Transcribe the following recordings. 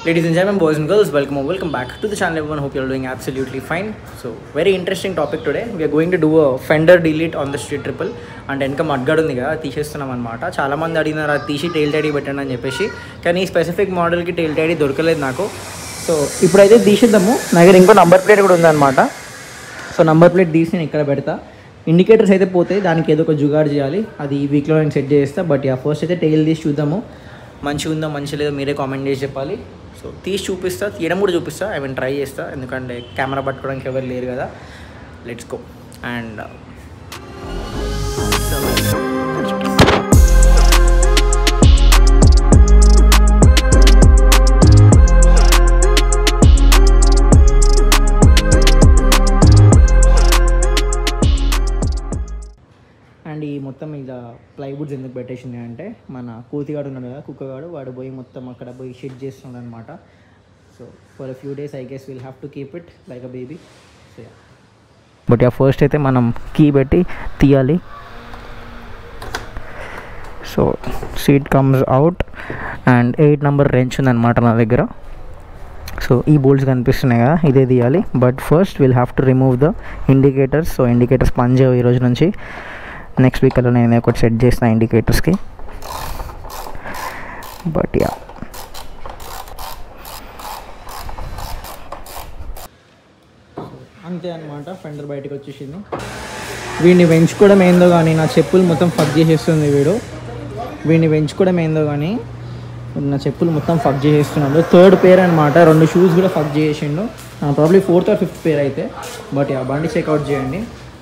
Ladies and gentlemen, boys and girls, welcome or welcome back to the channel. Everyone, hope you're doing absolutely fine. So, very interesting topic today. We are going to do a fender delete on the street triple. And వెనక mudguard ఉంది కదా తీసేస్తున్నాం అనమాట చాలా మంది అడిగినారు అది తీసి tile tidy పెట్టండి అని చెప్పేసి కానీ ఈ స్పెసిఫిక్ మోడల్కి టైల్ టైడీ దొరకలేదు నాకు సో ఇప్పుడైతే తీసేద్దాము నా దగ్గర ఇంకో నంబర్ ప్లేట్ కూడా ఉందన్నమాట సో నంబర్ ప్లేట్ తీసి నేను ఇక్కడ పెడతా ఇండికేటర్స్ అయితే పోతాయి దానికి ఏదో ఒక జుగాడ్ చేయాలి అది ఈ వీక్లో నేను సెట్ చేస్తా బట్ యా ఫస్ట్ అయితే టైల్ తీసి చూద్దాము మంచిగా ఉందో మంచి లేదో మీరే కామెంట్ చేసి చెప్పాలి సో తీసి చూపిస్తా తీయడం కూడా చూపిస్తా ఐ మీన్ ట్రై చేస్తా ఎందుకంటే కెమెరా పట్టుకోవడానికి ఎవరు లేరు కదా లెట్స్ గో అండ్ అండ్ ఈ మొత్తం ఇలా ప్లైవుడ్స్ ఎందుకు పెట్టేసింది అంటే మన కూతిగాడు ఉన్నాడు కదా కుక్కగాడు వాడు పోయి మొత్తం అక్కడ పోయి షిట్ చేస్తున్నాడు అనమాట so for few days I guess will have to keep it like a baby so but ya first అయితే మనం కీ పెట్టి తీయాలి so seat comes out and eight number wrench ఉందన్నమాట నా దగ్గర సో ఈ బోల్ట్స్ కనిపిస్తున్నాయి కదా ఇదే తీయాలి but first will have to remove the indicators so indicators పనిచేయవు ఈ రోజు నుంచి నెక్స్ట్ వీక్ అలా నేను ఒకటి సెట్ చేసిన ఇండికేటర్స్కి బట్ యా అంతే అనమాట ఫెండర్ బయటకు వచ్చేసింది వీడిని పెంచుకోవడం ఏందో కానీ నా చెప్పులు మొత్తం ఫక్ చేసేస్తుంది వీడు వీడిని పెంచుకోవడం ఏందో కానీ నా చెప్పులు మొత్తం ఫక్ చేసేస్తున్నాడు థర్డ్ పేర్ అనమాట రెండు షూస్ కూడా ఫక్ చేసేసిండు probably fourth or fifth pair అయితే బట్ ఆ బండి చెక్అవుట్ చేయండి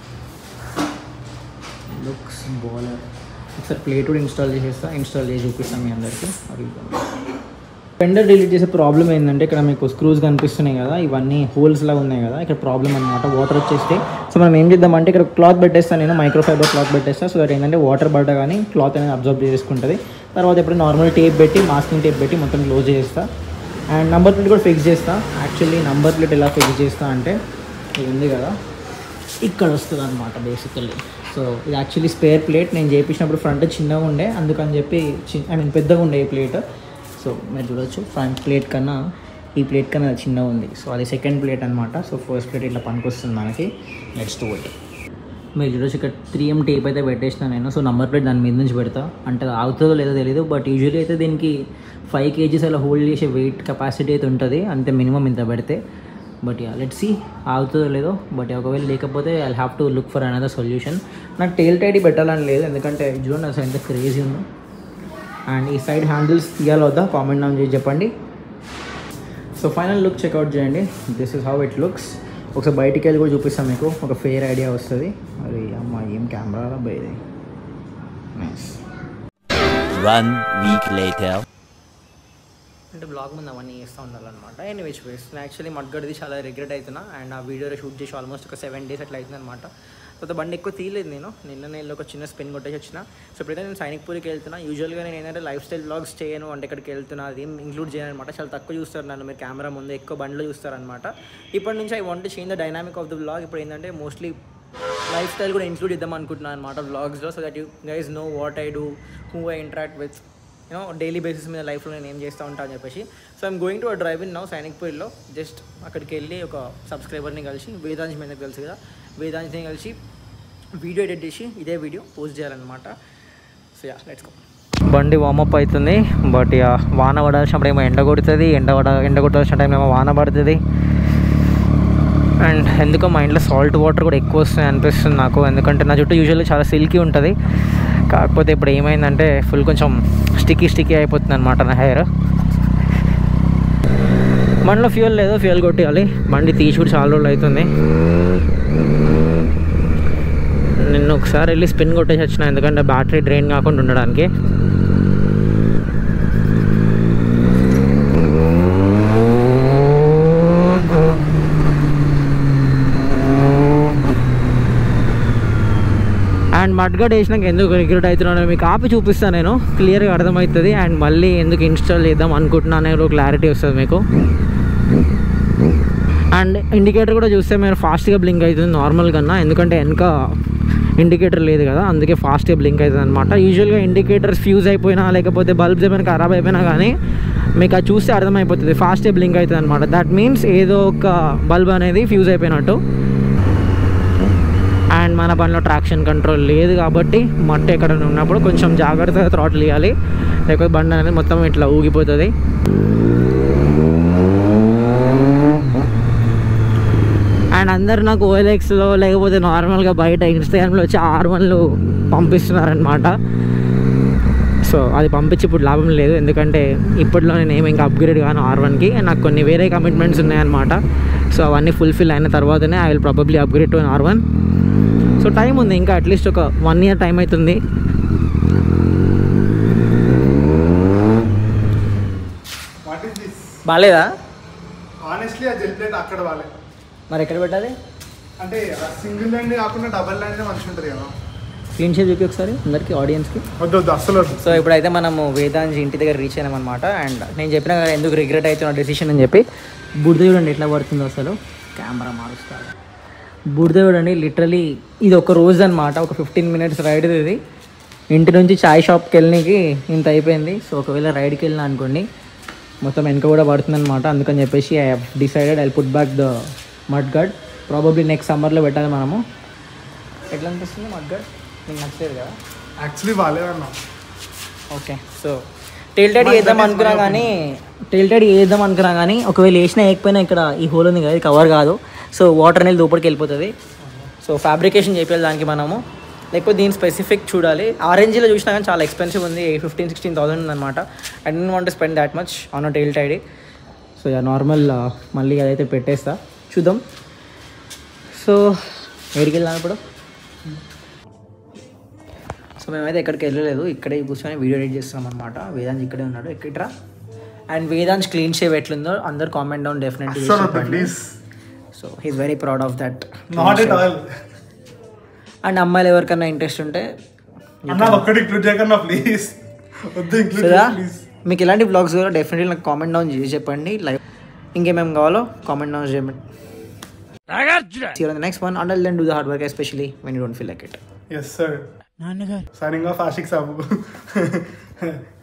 లుక్స్ బౌలర్ ఒకసారి ప్లేట్ కూడా ఇన్స్టాల్ చేసేస్తా ఇన్స్టాల్ చేసి చూపిస్తాను మీ అందరికీ అది ఫెండర్ డిలీట్ చేసే ప్రాబ్లం ఏంటంటే ఇక్కడ మీకు స్క్రూస్ కనిపిస్తున్నాయి కదా ఇవన్నీ హోల్స్ లాగా ఉన్నాయి కదా ఇక్కడ ప్రాబ్లం అనమాట వాటర్ వచ్చేస్తే సో మనం ఏం చేద్దామంటే ఇక్కడ క్లాత్ పెట్టేస్తాను నేను మైక్రోఫైబర్ క్లాత్ పెట్టేస్తాను సో దట్ ఏంటంటే వాటర్ పడ్డ కానీ క్లాత్ అనేది అబ్జర్వ్ చేసుకుంటుంది తర్వాత ఇప్పుడు నార్మల్ టేప్ పెట్టి మాస్కింగ్ టేప్ పెట్టి మొత్తం క్లోజ్ చేస్తా అండ్ నంబర్ ప్లేట్ కూడా ఫిక్స్ చేస్తా యాక్చువల్లీ నంబర్ ప్లేట్ ఎలా ఫిక్స్ చేస్తా అంటే ఇది ఉంది కదా ఇక్కడ వస్తుంది అనమాట బేసికల్లీ సో ఇది యాక్చువల్లీ స్పేర్ ప్లేట్ నేను చేయించినప్పుడు ఫ్రంట్ చిన్నగా ఉండే అందుకని చెప్పి చిన్న ఐ మీన్ పెద్దగా ఉండే ఈ ప్లేట్ సో మీరు చూడొచ్చు ఫ్రంట్ ప్లేట్ కన్నా ఈ ప్లేట్ కన్నా అది చిన్నగా ఉంది సో అది సెకండ్ ప్లేట్ అనమాట సో ఫస్ట్ ప్లేట్ ఇట్లా పనికొస్తుంది మనకి నెక్స్ట్ ఇట్ మీరు చూడొచ్చు ఇక్కడ త్రీ ఎం టేప్ అయితే పెట్టేసిన నేను సో నంబర్ ప్లేట్ దాని మీద నుంచి పెడతా అంటే అది ఆగుతుందో లేదో తెలియదు బట్ యూజువల్లీ అయితే దీనికి ఫైవ్ కేజీస్ అలా హోల్డ్ చేసే వెయిట్ కెపాసిటీ అయితే ఉంటుంది అంతే మినిమం ఇంత పెడితే బట్ యా లెట్ సి ఆగుతుందో లేదో బట్ ఒకవేళ లేకపోతే I have to look for another solution నాకు టైల్ టైడీ పెట్టాలని లేదు ఎందుకంటే చూడండి అసలు ఎంత క్రేజీ ఉందో అండ్ ఈ సైడ్ హ్యాండిల్స్ తీయాలి వద్దా కామెంట్ డౌన్ చేసి చెప్పండి సో ఫైనల్ లుక్ చెక్అవుట్ చేయండి this is how it looks ఒకసారి బయటికి వెళ్ళి కూడా చూపిస్తాను మీకు ఒక ఫేర్ ఐడియా వస్తుంది అరే అమ్మ ఏం కెమెరా బయది నైస్ One week later. అంటే బ్లాగ్ ముందు అవన్నీ చేస్తూ ఉండాలన్నమాట ఎనీ విచ్ వేస్ నేను యాక్చువల్లీ మడ్గడిది చాలా రిగ్రెట్ అవుతున్నా అండ్ ఆ వీడియో షూట్ చేసి ఆల్మోస్ట్ ఒక సెవెన్ డేస్ అట్లా అవుతుంది అనమాట తర్వాత బండి ఎక్కువ తీయలేదు నేను నిన్న నేను ఒక చిన్న స్పెన్ కొట్టేసి వచ్చిన సో ఇప్పుడైతే నేను సైనిక్పూర్కి వెళ్తున్నా యూజువల్గా నేను ఏంటంటే లైఫ్ స్టైల్ బ్లాగ్స్ చేయను అంటే ఇక్కడికి వెళ్తున్నా అది ఏం ఇంక్లూడ్ చేయను అనమాట చాలా తక్కువ చూస్తారు నన్ను మీరు కెమెరా ముందు ఎక్కువ బండ్లో చూస్తారనమాట ఇప్పటి నుంచి I want change the dynamic of the blog ఇప్పుడు ఏంటంటే మోస్ట్లీ లైఫ్ స్టైల్ కూడా ఇంక్లూడ్ చేద్దాం అనుకుంటున్నాను అనమాట వ్లాగ్స్లో so that you guys know what I do who I interact with you know daily basis మీద లైఫ్లో నేను ఏం చేస్తూ ఉంటా అని చెప్పేసి సో I'm going to a drive in now సైనిక్పూర్లో జస్ట్ అక్కడికి వెళ్ళి ఒక సబ్స్క్రైబర్ని కలిసి వేదాంశ్ మీద తెలుసు కదా వేదాంశ్ని కలిసి వీడియో ఎడిట్ చేసి ఇదే వీడియో పోస్ట్ చేయాలన్నమాట సో యా లెట్స్ గో బండి వామప్ అవుతుంది బట్ ఇక వాన పడాల్సినప్పుడు ఏమో ఎండ కొడుతుంది ఎండ పడ ఎండ కొట్టాల్సిన టైంలో ఏమో వాన పడుతుంది అండ్ ఎందుకో మా ఇంట్లో సాల్ట్ వాటర్ కూడా ఎక్కువ వస్తాయి అనిపిస్తుంది నాకు ఎందుకంటే నా చుట్టూ యూజువల్లీ చాలా సిల్కీ ఉంటుంది కాకపోతే ఇప్పుడు ఏమైందంటే ఫుల్ కొంచెం స్టిక్కీ స్టిక్కీ అయిపోతుంది అనమాట నా హెయిర్ బండిలో ఫ్యూయల్ లేదు ఫ్యూయల్ కొట్టేయాలి బండి తీసి కూడా చాలా రోజులు అవుతుంది నిన్న ఒకసారి వెళ్ళి స్పిన్ కొట్టేసి వచ్చిన ఎందుకంటే బ్యాటరీ డ్రైన్ కాకుండా ఉండడానికి అండ్ మడ్గడ్ వేసినాక ఎందుకు రిగ్రెట్ అవుతున్నానో మీకు ఆపి చూపిస్తాను నేను క్లియర్గా అర్థమవుతుంది అండ్ మళ్ళీ ఎందుకు ఇన్స్టాల్ చేద్దాం అనుకుంటున్నాను అనేది క్లారిటీ వస్తుంది మీకు అండ్ ఇండికేటర్ కూడా చూస్తే మీరు ఫాస్ట్గా బ్లింక్ అవుతుంది నార్మల్ కన్నా ఎందుకంటే వెనక ఇండికేటర్ లేదు కదా అందుకే ఫాస్ట్గా బ్లింక్ అవుతుంది అనమాట యూజువల్గా ఇండికేటర్స్ ఫ్యూజ్ అయిపోయినా లేకపోతే బల్బ్స్ ఏమైనా ఖరాబ్ అయిపోయినా కానీ మీకు అది చూస్తే అర్థమైపోతుంది ఫాస్ట్గా బ్లింక్ అవుతుంది అనమాట దట్ మీన్స్ ఏదో ఒక బల్బ్ అనేది ఫ్యూజ్ అయిపోయినట్టు అండ్ మన బండిలో ట్రాక్షన్ కంట్రోల్ లేదు కాబట్టి మట్టి ఎక్కడ ఉన్నప్పుడు కొంచెం జాగ్రత్తగా థ్రాట్లు ఇవ్వాలి లేకపోతే బండి అనేది మొత్తం ఇట్లా ఊగిపోతుంది అండ్ అందరు నాకు ఓఎల్ఎక్స్లో లేకపోతే నార్మల్గా బయట ఇన్స్టాగ్రామ్లో వచ్చి ఆర్ వన్లు పంపిస్తున్నారనమాట సో అది పంపించి ఇప్పుడు లాభం లేదు ఎందుకంటే ఇప్పట్లో నేను ఏమి ఇంకా అప్గ్రేడ్ కాను ఆర్ వన్కి నాకు కొన్ని వేరే కమిట్మెంట్స్ ఉన్నాయన్నమాట సో అవన్నీ ఫుల్ఫిల్ అయిన తర్వాతనే I will probably upgrade to R one so time ఉంది ఇంకా అట్లీస్ట్ ఒక వన్ ఇయర్ టైం అవుతుంది వాట్ ఈస్ దిస్ బాగాలేదా ఆనెస్ట్లీ ఆ జెల్ ప్లేట్ అక్కడ వాళ్ళే మరి ఎక్కడ పెట్టాలి అంటే సింగిల్ ల్యాండ్ కాకుండా డబల్ ల్యాండ్ మంచిగా ఉంటుంది కదా క్లీన్ షేప్ చూపి ఒకసారి అందరికీ ఆడియన్స్కి వద్దు వద్దు అస్సలు వద్దు సో ఇప్పుడైతే మనము వేదాంశ్ ఇంటి దగ్గర రీచ్ అయినాం అనమాట అండ్ నేను చెప్పిన కదా ఎందుకు రిగ్రెట్ అవుతున్న డెసిషన్ అని చెప్పి బుడిద చూడండి ఎట్లా పడుతుందో అసలు కెమెరా మారుస్తారు బుడిద చూడండి లిటరలీ ఇది ఒక రోజు అనమాట ఒక ఫిఫ్టీన్ మినిట్స్ రైడ్ ఇది ఇంటి నుంచి చాయ్ షాప్కి వెళ్ళడానికి ఇంత అయిపోయింది సో ఒకవేళ రైడ్కి వెళ్ళినా అనుకోండి మొత్తం వెనక కూడా పడుతుంది అనమాట అందుకని చెప్పేసి I decided I put back the mudguard probably next సమ్మర్లో పెట్టాలి మనము ఎట్లా అనిపిస్తుంది మడ్ గడ్ నీకు నచ్చలేదు కదా యాక్చువల్లీ వాళ్ళే అన్నా ఓకే సో టెల్టెడ్ వేద్దాం అనుకున్నా కానీ టెల్టెడ్ వేద్దాం అనుకున్నా కానీ ఒకవేళ వేసినా వేయకపోయినా ఇక్కడ ఈ హోల్ ఉంది కదా ఇది కవర్ కాదు సో వాటర్ అనేది లోపలికి వెళ్ళిపోతుంది సో ఫ్యాబ్రికేషన్ చేయాలి దానికి మనము లేకపోతే దీని స్పెసిఫిక్ చూడాలి ఆరెంజ్లో చూసినా కానీ చాలా ఎక్స్పెన్సివ్ ఉంది ఫిఫ్టీన్ సిక్స్టీన్ థౌసండ్ అనమాట I don't want spend that much on tail tidy so ya normal మళ్ళీ అదైతే పెట్టేస్తా చూద్దాం సో ఎక్కడికి వెళ్దాం ఇప్పుడు సో మేమైతే ఎక్కడికి వెళ్ళలేదు ఇక్కడే కూర్చొని వీడియో ఎడిట్ చేస్తున్నాం అనమాట వేదాంత్ ఇక్కడే ఉన్నాడు ఎక్కడ్రా అండ్ వేదాంత్ క్లీన్ షేవ్ ఎట్లుందో అందరు కామెంట్ డౌన్ అస్సలు వద్దు definitely please so he's very proud of that not at all and అమ్మాయిలు ఎవరికైనా ఇంట్రెస్ట్ ఉంటే అన్నా ఒక్కటి ఇంక్లూడ్ చేయకన్నా ప్లీజ్ వద్దు ఇంక్లూడ్ సరే ప్లీజ్ మీకు ఇలాంటి బ్లాగ్స్ కూడా డెఫినెట్లీ నాకు కామెంట్ డౌన్ చేసి చెప్పండి లైవ్ ఇంకేమేమి కావాలో కామెంట్ డౌన్ చేయమని next one and then do the hard work especially when you don't feel like it yes sir signing off Ashiq సాబు